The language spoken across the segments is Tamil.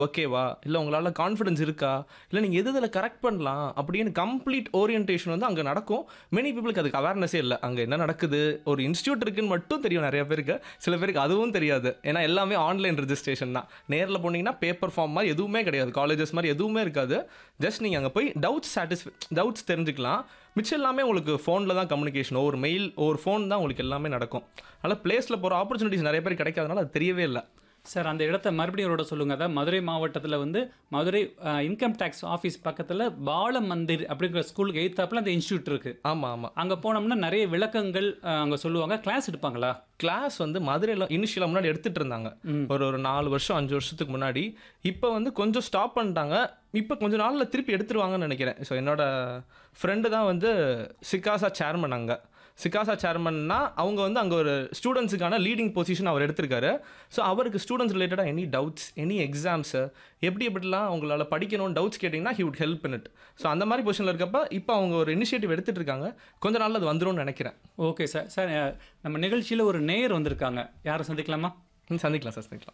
ஓகேவா இல்லை உங்களால் கான்ஃபிடன்ஸ் இருக்கா இல்லை நீங்கள் எது இதில் கரெக்ட் பண்ணலாம் அப்படின்னு கம்ப்ளீட் ஓரியன்டேஷன் வந்து அங்கே நடக்கும் மெனி பீப்புளுக்கு அதுக்கு அவேர்னஸே இல்லை அங்கே என்ன நடக்குது ஒரு இன்ஸ்டியூட் இருக்குன்னு மட்டும் தெரியும் நிறைய பேருக்கு சில பேருக்கு அதுவும் தெரியாது ஏன்னா எல்லாமே ஆன்லைன் ரெஜிஸ்ட்ரேஷன் தான் நேரில் போனீங்கன்னா பேப்பர் ஃபார்ம் மாதிரி எதுவுமே கிடையாது காலேஜஸ் மாதிரி எதுவுமே இருக்காது ஜஸ்ட் நீங்கள் அங்கே போய் டவுட்ஸ் சாட்டிஸ்ஃபை டவுட்ஸ் தெரிஞ்சுக்கலாம் மிச்சம் எல்லாமே உங்களுக்கு ஃபோனில் தான் கம்யூனிகேஷன் ஒரு மெயில் ஒரு ஃபோன் தான் உங்களுக்கு எல்லாமே நடக்கும் அதனால் பிளேஸில் போகிற ஆப்பர்ச்சுனிட்டிஸ் நிறைய பேர் கிடைக்காதனால அது தெரியவே இல்லை சார் அந்த இடத்த மறுபடியும் ஒரு சொல்லுங்க அதாவது மதுரை மாவட்டத்தில் வந்து மதுரை இன்கம் டேக்ஸ் ஆஃபீஸ் பக்கத்தில் பால மந்திர் அப்படிங்கிற ஸ்கூலுக்கு எய்த்தாப்புல அந்த இன்ஸ்டியூட் இருக்கு ஆமாம் ஆமாம் அங்கே போனோம்னா நிறைய விளக்கங்கள் அஹ், அங்க சொல்லுவாங்க கிளாஸ் எடுப்பாங்களா கிளாஸ் வந்து மதுரையில் இனிஷியலாக முன்னாடி எடுத்துட்டு இருந்தாங்க ஒரு ஒரு நாலு வருஷம் அஞ்சு வருஷத்துக்கு முன்னாடி இப்போ வந்து கொஞ்சம் ஸ்டாப் பண்ணிட்டாங்க இப்போ கொஞ்ச நாளில் திருப்பி எடுத்துருவாங்கன்னு நினைக்கிறேன் ஸோ என்னோட ஃப்ரெண்டு தான் வந்து சிகாசா சேர்மன் அங்கே சிகாசா சேர்மன்னா அவங்க வந்து அங்கே ஒரு ஸ்டூடெண்ட்ஸுக்கான லீடிங் பொசிஷன் அவர் எடுத்திருக்காரு ஸோ அவருக்கு ஸ்டூடெண்ட்ஸ் ரிலேட்டடாக எனி டவுட்ஸ் எனி எக்ஸாம்ஸு எப்படி எப்படிலாம் அவங்களால படிக்கணும்னு டவுட்ஸ் கேட்டிங்கன்னா he would help in it so அந்த மாதிரி பொசிஷனில் இருக்கப்ப இப்போ அவங்க ஒரு இனிஷியேட்டிவ் எடுத்துட்டு இருக்காங்க கொஞ்ச நாளில் அது வந்துரும்னு நினைக்கிறேன் ஓகே சார் சார் அஹ், நம்ம நிகழ்ச்சியில் ஒரு நேயர் வந்திருக்காங்க யாரை சந்திக்கலாமா ம், சந்திக்கலாம் சார் சந்திக்கலாம்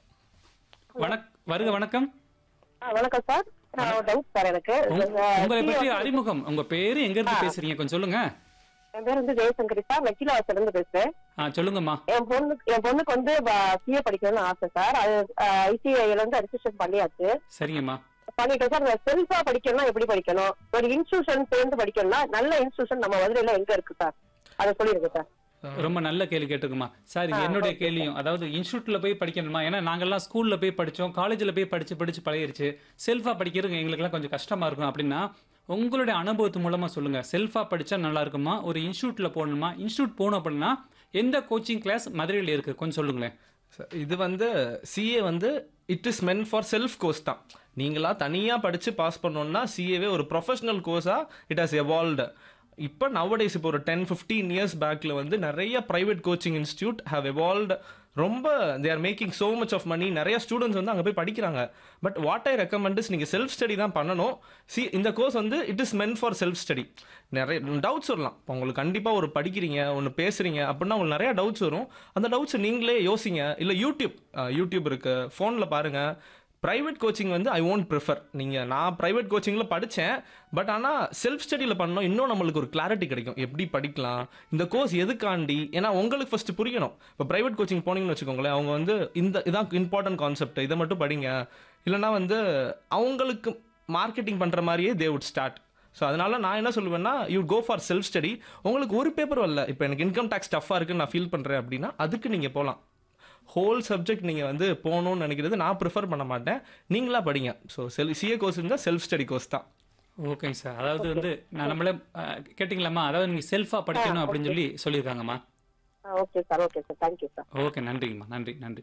வணக் வருக வணக்கம் ஆ, வணக்கம் சார் நான் ஒரு டவுட் சார் எனக்கு உங்க- அஹ், உங்களை CEO பற்றி அறிமுகம் உங்க பேரு எங்க இருந்து பேசுறீங்க கொஞ்சம் சொல்லுங்க என் பேர் வந்து ஜெயசங்கரி சார் நக்கிலாவாசல இருந்து பேசுறேன் ஆ சொல்லுங்கம்மா என் பொண்ணுக்கு என் பொண்ணுக்கு வந்து சிஏ படிக்கணும்னு ஆசை சார் அது ஐசிஐல இருந்து ரெஜிஸ்ட்ரேஷன் பண்ணியாச்சு சரிங்கம்மா பண்ணிட்டேன் சார் செல்ஃபா படிக்கணும்னா எப்படி படிக்கணும் ஒரு இன்ஸ்டியூஷன் சேர்ந்து படிக்கணும்னா நல்ல இன்ஸ்டியூஷன் நம்ம மதுரையில எங்க இருக்கு சார் அதை சொல்லிருங்க சார் ரொம்ப நல்ல கேள்வி கேட்டுக்குமா சார் இது என்னுடைய கேள்வியும் அதாவது இன்ஸ்டியூட்ல போய் படிக்கணுமா ஏன்னா நாங்கெல்லாம் ஸ்கூல்ல போய் படிச்சோம் காலேஜ்ல போய் படிச்சு படிச்சு பழகிருச்சு செல்ஃபா படிக்கிறது எங்களுக்குலாம் கொஞ்சம் கஷ்டமா இருக்கும் அப்படின்னா உங்களுடைய அனுபவத்து மூலமா சொல்லுங்க செல்ஃபா படிச்சா நல்லா இருக்குமா ஒரு இன்ஸ்டியூட்ல போகணுமா இன்ஸ்டியூட் போகணும் அப்படின்னா எந்த கோச்சிங் கிளாஸ் மதுரையில் இருக்கு கொஞ்சம் சொல்லுங்களேன் Sir, இது வந்து சிஏ வந்து it is meant for self course தான் நீங்களா தனியாக படித்து பாஸ் பண்ணோன்னா சிஏவே ஒரு ப்ரொஃபஷனல் கோர்ஸாக இட் ஹாஸ் எவால்வ்டு இப்போ நவடேஸ் இப்போ ஒரு டென் ஃபிஃப்டீன் இயர்ஸ் பேக்கில் வந்து நிறைய private coaching institute have evolved ரொம்ப they are making so much of money நிறைய ஸ்டூடெண்ட்ஸ் வந்து அங்கே போய் படிக்கிறாங்க but what I recommend is நீங்கள் செல்ஃப் ஸ்டடி தான் பண்ணணும் சி இந்த கோர்ஸ் வந்து it is meant for self study நிறைய டவுட்ஸ் வரலாம் இப்போ உங்களுக்கு கண்டிப்பாக ஒரு படிக்கிறீங்க ஒன்று பேசுகிறீங்க அப்படின்னா உங்களுக்கு நிறைய டவுட்ஸ் வரும் அந்த டவுட்ஸ் நீங்களே யோசிங்க இல்லை யூடியூப் அஹ், யூடியூப் இருக்குது ஃபோனில் பாருங்கள் ப்ரைவேட் கோச்சிங் வந்து ஐ ஒன்ட் ப்ரிஃபர் நீங்கள் நான் ப்ரைவேட் கோச்சிங்கில் படித்தேன் பட் ஆனால் செல்ஃப் ஸ்டடியில் பண்ணோம் இன்னும் நம்மளுக்கு ஒரு கிளாரிட்டி கிடைக்கும் எப்படி படிக்கலாம் இந்த கோர்ஸ் எதுக்காண்டி ஏன்னா உங்களுக்கு ஃபஸ்ட்டு புரியணும் இப்போ ப்ரைவேட் கோச்சிங் போனீங்கன்னு வச்சுக்கோங்களேன் அவங்க வந்து இந்த இதான் இம்பார்ட்டன்ட் கான்செப்ட் இதை மட்டும் படிங்க இல்லைன்னா வந்து அவங்களுக்கு மார்க்கெட்டிங் பண்ணுற மாதிரியே தே வுட் ஸ்டார்ட் ஸோ அதனால நான் என்ன சொல்லுவேன்னா you go for self study உங்களுக்கு ஒரு பேப்பர் வரல இப்போ எனக்கு இன்கம் டேக்ஸ் டஃப்பாக இருக்குன்னு நான் ஃபீல் பண்ணுறேன் அப்படின்னா அதுக்கு நீங்கள் போகலாம் ஹோல் சப்ஜெக்ட் நீங்கள் வந்து போகணும்னு நினைக்கிறது நான் ப்ரிஃபர் பண்ண மாட்டேன் நீங்களா படிங்க ஸோ செல் சிஏ கோர்ஸ் இருந்தால் செல்ஃப் ஸ்டடி கோர்ஸ் தான் ஓகேங்க சார் அதாவது வந்து நான் நம்மளே அஹ், கேட்டிங்களாம்மா அதாவது நீங்க செல்ஃபா படிக்கணும் அப்படின்னு சொல்லி சொல்லியிருக்காங்கம்மா okay sir okay sir thank you sir okay நன்றிங்கம்மா நன்றி நன்றி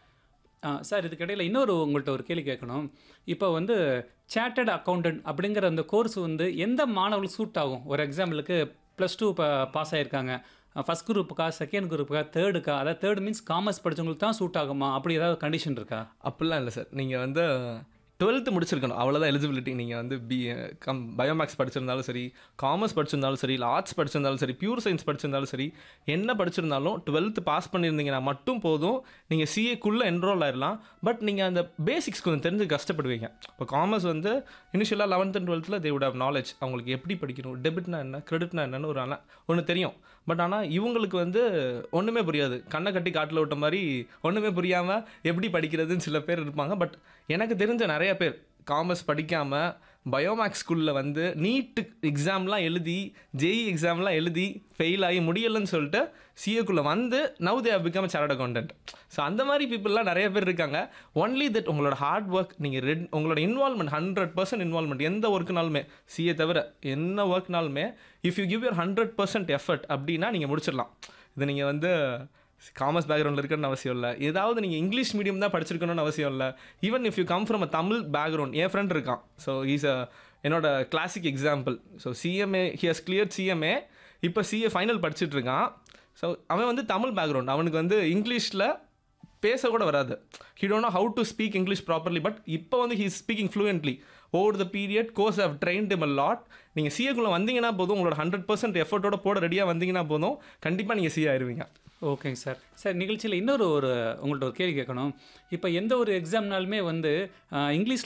ஆ, சார் இதுக்கிடையில் இன்னொரு உங்கள்கிட்ட ஒரு கேள்வி கேட்கணும் இப்போ வந்து சேட்டட் அக்கௌண்டன்ட் அப்படிங்கிற அந்த கோர்ஸ் வந்து எந்த மாணவர்களுக்கு சூட் ஆகும் ஒரு எக்ஸாம்பிளுக்கு ப்ளஸ் டூ இப்போ பாஸ் ஆயிருக்காங்க ஃபஸ்ட் குரூப்புக்கா செகண்ட் குரூப்புக்கா தேர்டுக்கா அதாவது தேர்ட் மீன்ஸ் காமர்ஸ் படிச்சவங்களுக்கு தான் சூட் ஆகுமா அப்படி ஏதாவது கண்டிஷன் இருக்கா அப்படிலாம் இல்லை சார் நீங்கள் வந்து டுவெல்த்து முடிச்சிருக்கணும் அவ்வளோதான் எலிஜிபிலிட்டி நீங்கள் வந்து பி கம் பயோமேக்ஸ் படிச்சிருந்தாலும் சரி காமர்ஸ் படிச்சிருந்தாலும் சரி இல்லை ஆர்ட்ஸ் படிச்சிருந்தாலும் சரி பியூர் சயின்ஸ் படிச்சிருந்தாலும் சரி என்ன படிச்சிருந்தாலும் டுவெல்த்து பாஸ் பண்ணியிருந்தீங்கன்னா மட்டும் போதும் நீங்கள் சிஏக்குள்ளே என்ரோல் ஆயிடலாம் பட் நீங்கள் அந்த பேசிக்ஸ் கொஞ்சம் தெரிஞ்சு கஷ்டப்படுவீங்க இப்போ காமர்ஸ் வந்து இனிஷியலாக லெவன்த் அண்ட் டுவெல்த்தில் தே would have நாலேஜ் அவங்களுக்கு எப்படி படிக்கணும் டெபிட்னா என்ன கிரெடிட்னா என்னன்னு ஒரு ஒன்று தெரியும் பட் ஆனால் இவங்களுக்கு வந்து ஒன்றுமே புரியாது கண்ணை கட்டி காட்டில் விட்ட மாதிரி ஒன்றுமே புரியாமல் எப்படி படிக்கிறதுன்னு சில பேர் இருப்பாங்க பட் எனக்கு தெரிஞ்ச நிறைய பேர் காமர்ஸ் படிக்காமல் பயோமேக்ஸ் ஸ்கூலில் வந்து நீட்டு எக்ஸாம்லாம் எழுதி ஜேஇ எக்ஸாம்லாம் எழுதி ஃபெயில் ஆகி முடியலைன்னு சொல்லிட்டு சிஏக்குள்ளே வந்து now they become chartered accountant so அந்த மாதிரி பீப்புளெலாம் நிறைய பேர் இருக்காங்க ஒன்லி தட் உங்களோட ஹார்ட் ஒர்க் நீங்கள் ரெட் உங்களோட இன்வால்மெண்ட் ஹண்ட்ரட் பர்சன்ட் இன்வால்மெண்ட் எந்த ஒர்க்குனாலுமே சிஏ தவிர என்ன ஒர்க்னாலுமே if you give your hundred percent effort அப்படின்னா நீங்கள் முடிச்சிடலாம் இது நீங்கள் வந்து காமர்ஸ் பேக்ரவுண்டில் இருக்கணும்னு அவசியம் இல்லை ஏதாவது நீங்கள் இங்கிலீஷ் மீடியம் தான் படிச்சிருக்கணும்னு அவசியம் இல்லை even if you come from a Tamil background என் ஃப்ரெண்ட் இருக்கான் ஸோ இஸ் அ என்னோட classic example so CMA he has clear CMA இப்போ சிஏ ஃபைனல் படிச்சுட்டு இருக்கான் ஸோ அவன் வந்து தமிழ் பேக்ரவுண்ட் அவனுக்கு வந்து இங்கிலீஷில் பேச கூட வராது he don't know how to speak English properly but இப்போ வந்து he speaking fluently over the period course have train them a lot நீங்கள் சிஏக்குள்ளே வந்தீங்கன்னா போதும் உங்களோட ஹண்ட்ரட் பர்சன்ட் எஃபர்ட்டோட போட ரெடியாக வந்தீங்கன்னா போதும் கண்டிப்பாக நீங்கள் சிஏ ஆயிருவீங்க ஓகேங்க சார் சார் நிகழ்ச்சியில் இன்னொரு ஒரு உங்கள்ட்ட ஒரு கேள்வி கேட்கணும் இப்போ எந்த ஒரு எக்ஸாம்னாலுமே வந்து இங்கிலீஷ்